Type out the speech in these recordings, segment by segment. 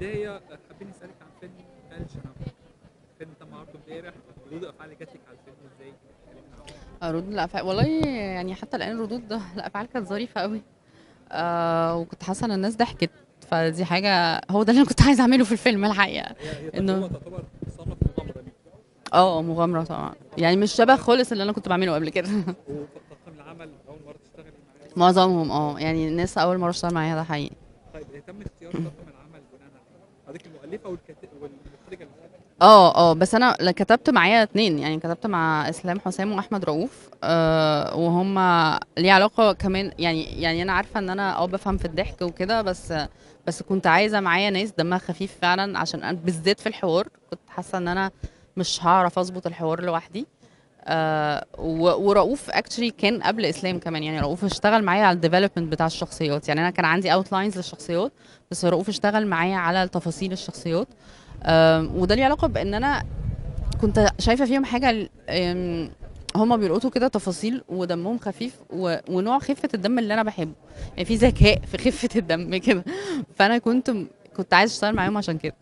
البدايه حابين نسالك عن فيلم الجنب فيلم تم عرضه امبارح ردود الافعال اللي جات لك على الفيلم ازاي؟ كلمينا عنه. ردود الافعال والله يعني حتى الان ردود الافعال كانت ظريفه قوي آه وكنت حاسه ان الناس ضحكت فدي حاجه هو ده اللي انا كنت عايزه اعمله في الفيلم الحقيقه هي هي إنه- تجربه تعتبر تصنف مغامره ليك اه مغامره طبعا يعني مش شبه خالص اللي انا كنت بعمله قبل كده وطاقم العمل اول مره تشتغلي معاه معظمهم اه يعني الناس اول مره اشتغل معايا ده حقيقي طيب تم اختيار طاقم العمل بناء على ايه؟ حضرتك المؤلفه والكاتب والمخرجه اللي فاتت. اه اه بس انا ل- كتبت معايا اتنين يعني كتبت مع اسلام حسام واحمد رؤوف آه وهم ليه علاقه كمان يعني يعني انا عارفه ان انا اه بفهم في الضحك وكده بس بس كنت عايزه معايا ناس دمها خفيف فعلا عشان أنا بالذات في الحوار كنت حاسه ان انا مش هعرف اظبط الحوار لوحدي آه و- ورؤوف اكشلي كان قبل اسلام كمان يعني رؤوف اشتغل معايا على الديفلوبمنت بتاع الشخصيات يعني انا كان عندي اوتلاينز للشخصيات بس رؤوف اشتغل معايا على تفاصيل الشخصيات آم، وده ليه علاقه بان انا كنت شايفه فيهم حاجه آم، هما بيلقطوا كده تفاصيل ودمهم خفيف و... ونوع خفه الدم اللي انا بحبه يعني في ذكاء في خفه الدم كده فانا كنت كنت عايز اشتغل معاهم عشان كده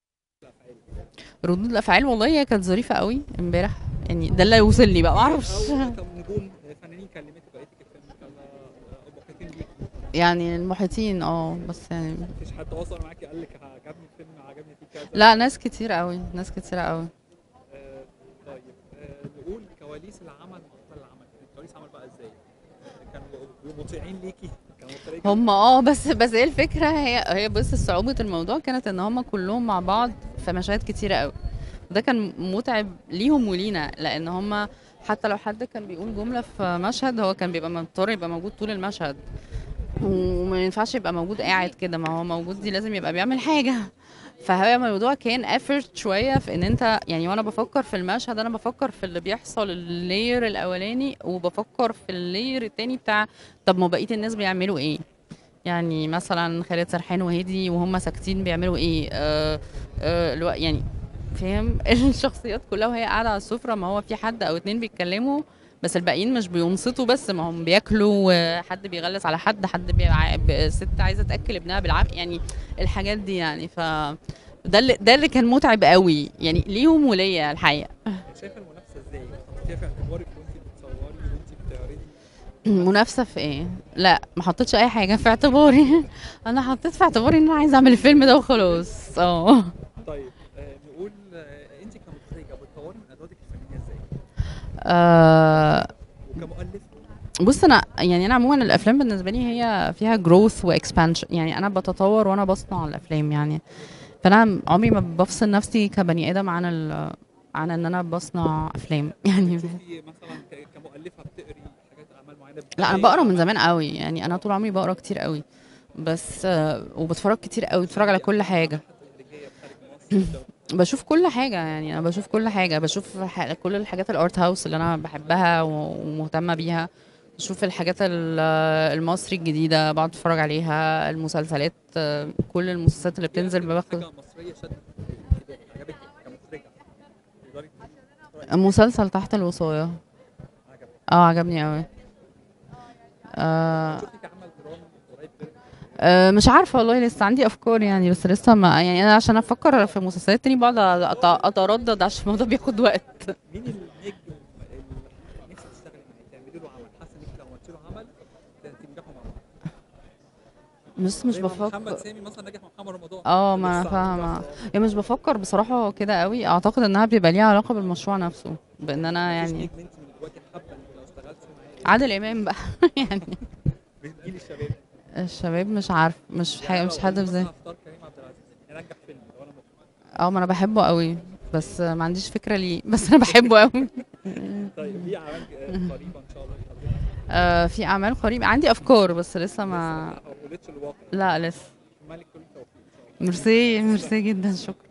ردود الافعال والله هي كانت ظريفه قوي امبارح يعني ده اللي وصل لي بقى معرفش او كم نجوم فنانين كلمتك بقيتك الفيلم كذا محيطين بيك يعني المحيطين اه بس يعني مفيش حد تواصل معاكي قال لك عجبني الفيلم عجبني فيه كذا لا ناس كتير قوي ناس كتير قوي آه، طيب آه، نقول كواليس العمل مقتل العمل كانت كواليس عمل بقى ازاي؟ كانوا بيبقوا مطيعين ليكي كانوا مطيعين هم اه بس بس ايه الفكره هي هي بص صعوبه الموضوع كانت ان هم كلهم مع بعض في مشاهد كتيره قوي وده كان متعب ليهم ولينا لان هم حتى لو حد كان بيقول جمله في مشهد هو كان بيبقى مضطر يبقى موجود طول المشهد وما ينفعش يبقى موجود قاعد كده ما هو موجود دي لازم يبقى بيعمل حاجه فهو الموضوع كان افورت شويه في ان انت يعني وانا بفكر في المشهد انا بفكر في اللي بيحصل اللاير الاولاني وبفكر في اللاير التاني بتاع طب ما بقيه الناس بيعملوا ايه يعني مثلا خالد سرحان وهادي وهم ساكتين بيعملوا ايه آه آه الو... يعني فاهم الشخصيات كلها وهي قاعده على السفره ما هو في حد او اتنين بيتكلموا بس الباقيين مش بينصتوا بس ما هم بياكلوا وحد بيغلس على حد حد بيع... ب- ست عايزه تاكل ابنها بالعافيه يعني الحاجات دي يعني ف ده اللي ده اللي كان متعب قوي يعني ليهم وليا الحقيقه شايفه المنافسه ازاي؟ حطيتيها في اعتبارك وانت بتصوري وانت بتعرضي منافسه في ايه لا ما حطيتش اي حاجه في اعتباري انا حطيت في اعتباري ان انا عايزه اعمل الفيلم ده وخلاص اه طيب آه، نقول آه، انت كمخرجه بتطوري من ادواتك الفنيه ازاي؟ آه، وكمؤلف بص انا يعني انا عموما الافلام بالنسبه لي هي فيها جروث واكسبانشن يعني انا بتطور وانا بصنع الافلام يعني فانا عمري ما بفصل نفسي كبني ادم عن ال عن ان انا بصنع افلام يعني شوفي مثلا ك- كمؤلفه بتقري حاجات اعمال معينه لا انا بقرا من زمان قوي يعني انا طول عمري بقرا كتير قوي بس آه، وبتفرج كتير قوي بتفرج على كل حاجه خارجيه خارج مصر بشوف كل حاجة يعني أنا بشوف كل حاجة بشوف ح- كل الحاجات الارت هاوس اللي أنا بحبها و- ومهتمة بيها بشوف الحاجات ال- المصري الجديدة بقعد أتفرج عليها المسلسلات آه، كل المسلسلات اللي بتنزل باخد حاجه مصريه شدت انتباهك عجبك كمخرجه تقدري تتفرجي مسلسل تحت الوصاية عجبك اه عجبني قوي آه شوفي كعمل درامي قريب كده آه، مش عارفة والله لسه عندي أفكار يعني بس لسه ما يعني أنا عشان أفكر في مسلسلات تاني بقعد أت- أتردد عشان الموضوع بياخد وقت مين النجم اللي نفسك تشتغلي معاه تعملي له عمل حاسه انك لو عملتي له عمل تنجحوا مع بعض بس مش زي ما بفكر محمد سامي مثلا نجح مع محمد رمضان اه ما انا لسه فاهمه عامل يعني مش بفكر بصراحه كده قوي اعتقد انها بيبقى ليها علاقه بالمشروع نفسه بان انا مفيش يعني نجم انت من جواكي حابه انك لو اشتغلتي معاه عادل امام بقى يعني بتجيلي الشباب الشباب مش عارف مش حاجه يعني مش لو حد قلت بزي مثلا هختار كريم عبد العزيز ينجح فيلم لو انا مخرج اه ما انا بحبه قوي بس ما عنديش فكره ليه بس انا بحبه قوي طيب في اعمال آه، قريبه ان شاء الله حضرتك آه في اعمال قريبه عندي افكار بس لسه ما ما قولتش الواقع لا لسه مالك كل التوفيق ان شاء الله ميرسي ميرسي جدا شكرا